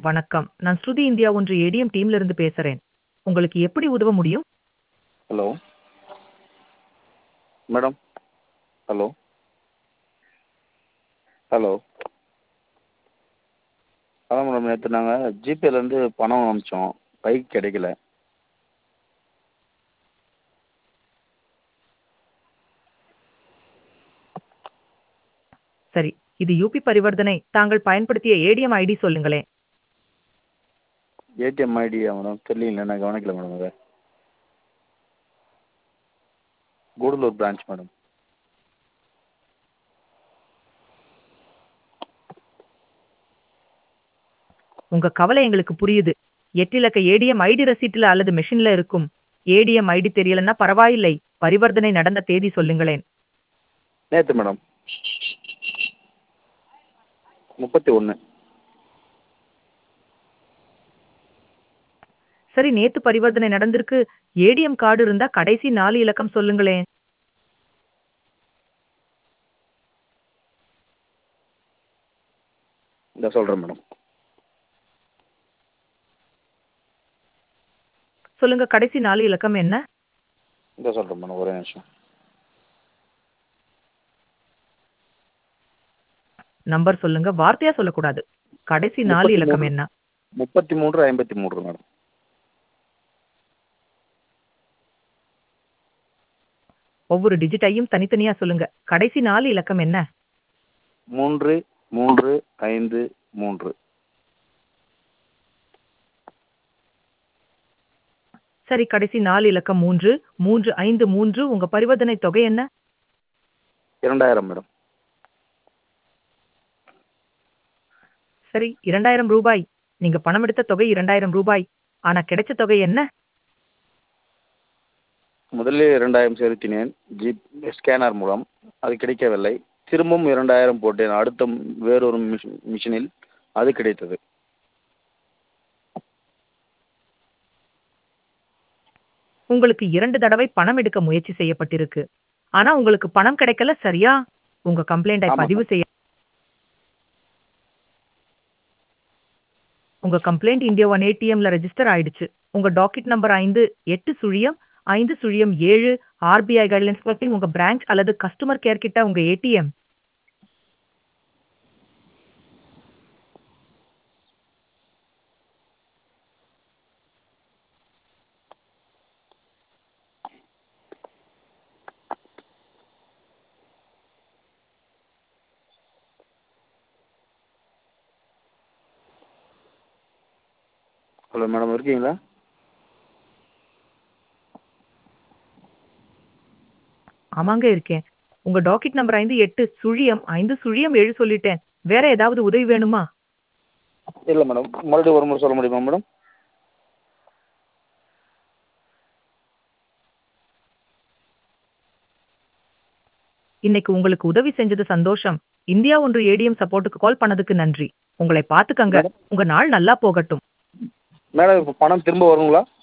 வணக்கம் நான் ஸ்ருதி இந்தியா ஒன்று ஏடிஎம் டீம்ல இருந்து பேசுறேன் உங்களுக்கு எப்படி உதவ முடியும் ஹலோ மேடம் ஹலோ ஹலோ அதான் மேடம் நேற்று நாங்கள் ஜிபேலேருந்து பணம் அனுப்பிச்சோம் பைக் கிடைக்கல சரி இது யூபி பரிவர்த்தனை தாங்கள் பயன்படுத்திய ஏடிஎம் ஐடி சொல்லுங்களேன் ஏடிஎம் ஐடியா மேடம் தெரியல நான் கவனிக்கல மேடம் அதை கூடலூர் பிரான்ச் மேடம் உங்க கவலை எங்களுக்கு புரியுது எட்டிலக்க ஏடிஎம் ஐடி ரசீட்டுல அல்லது மெஷின்ல இருக்கும் ஏடிஎம் ஐடி தெரியலன்னா பரவாயில்லை பரிவர்த்தனை நடந்த தேதி சொல்லுங்களேன் நேற்று மேடம் முப்பத்தி ஒன்று சரி நேத்து பரிவர்த்தனை நடந்திருக்கு ஏடிஎம் கார்டு இருந்தா கடைசி நாலு இலக்கம் சொல்லுங்களேன் இந்த சொல்கிறேன் மேடம் சொல்லுங்க கடைசி நாலு இலக்கம் என்ன இந்த சொல்கிறேன் மேடம் ஒரே நிமிஷம் நம்பர் சொல்லுங்க வார்த்தையா சொல்லக்கூடாது கடைசி நாலு முப்பத்தி இலக்கம் மூணு. என்ன முப்பத்தி மூன்று ஐம்பத்தி மூன்று மேடம் ஒவ்வொரு டிஜிட்டையும் தனித்தனியா சொல்லுங்க கடைசி நாலு இலக்கம் என்ன மூன்று மூன்று ஐந்து மூன்று சரி கடைசி நாலு இலக்கம் மூன்று மூன்று ஐந்து மூன்று உங்க பரிவர்த்தனை தொகை என்ன இரண்டாயிரம் மேடம் சரி இரண்டாயிரம் ரூபாய் நீங்க பணம் எடுத்த தொகை இரண்டாயிரம் ரூபாய் ஆனா கிடைச்ச தொகை என்ன முதலில் இரண்டாயிரம் செலுத்தினேன் ஜி ஸ்கேனர் மூலம் அது கிடைக்கவில்லை திரும்பவும் இரண்டாயிரம் போட்டேன் அடுத்த வேறொரு மிஷின் மிஷினில் அது கிடைத்தது உங்களுக்கு இரண்டு தடவை பணம் எடுக்க முயற்சி செய்யப்பட்டிருக்கு ஆனா உங்களுக்கு பணம் கிடைக்கல சரியா உங்க கம்ப்ளைண்டை ஆமா, பதிவு செய்ய உங்க கம்ப்ளைண்ட் இந்தியா ஒன் ஏடிஎம்ல ரெஜிஸ்டர் ஆயிடுச்சு உங்க டாக்கெட் நம்பர் ஐந்து எட்டு சுழியம் ஐந்து சுழியம் ஏழு ஆர்பிஐ கைட்லைன்ஸ் பற்றி உங்க பிரான்ச் அல்லது கஸ்டமர் கேர் கிட்ட உங்க ஏடிஎம் ஹலோ மேடம் இருக்கீங்களா ஆமாங்க இருக்கேன் உங்க டாக்கெட் நம்பர் ஐந்து எட்டு சுழியம் ஐந்து சுழியம் ஏழு சொல்லிட்டேன் வேற ஏதாவது உதவி வேணுமா இல்லை மேடம் மறுபடியும் ஒரு முறை சொல்ல முடியுமா மேடம் இன்னைக்கு உங்களுக்கு உதவி செஞ்சது சந்தோஷம் இந்தியா ஒன்று ஏடிஎம் சப்போர்ட்டுக்கு கால் பண்ணதுக்கு நன்றி உங்களை பாத்துக்கங்க உங்க நாள் நல்லா போகட்டும் மேடம் இப்போ பணம் திரும்ப வருங்களா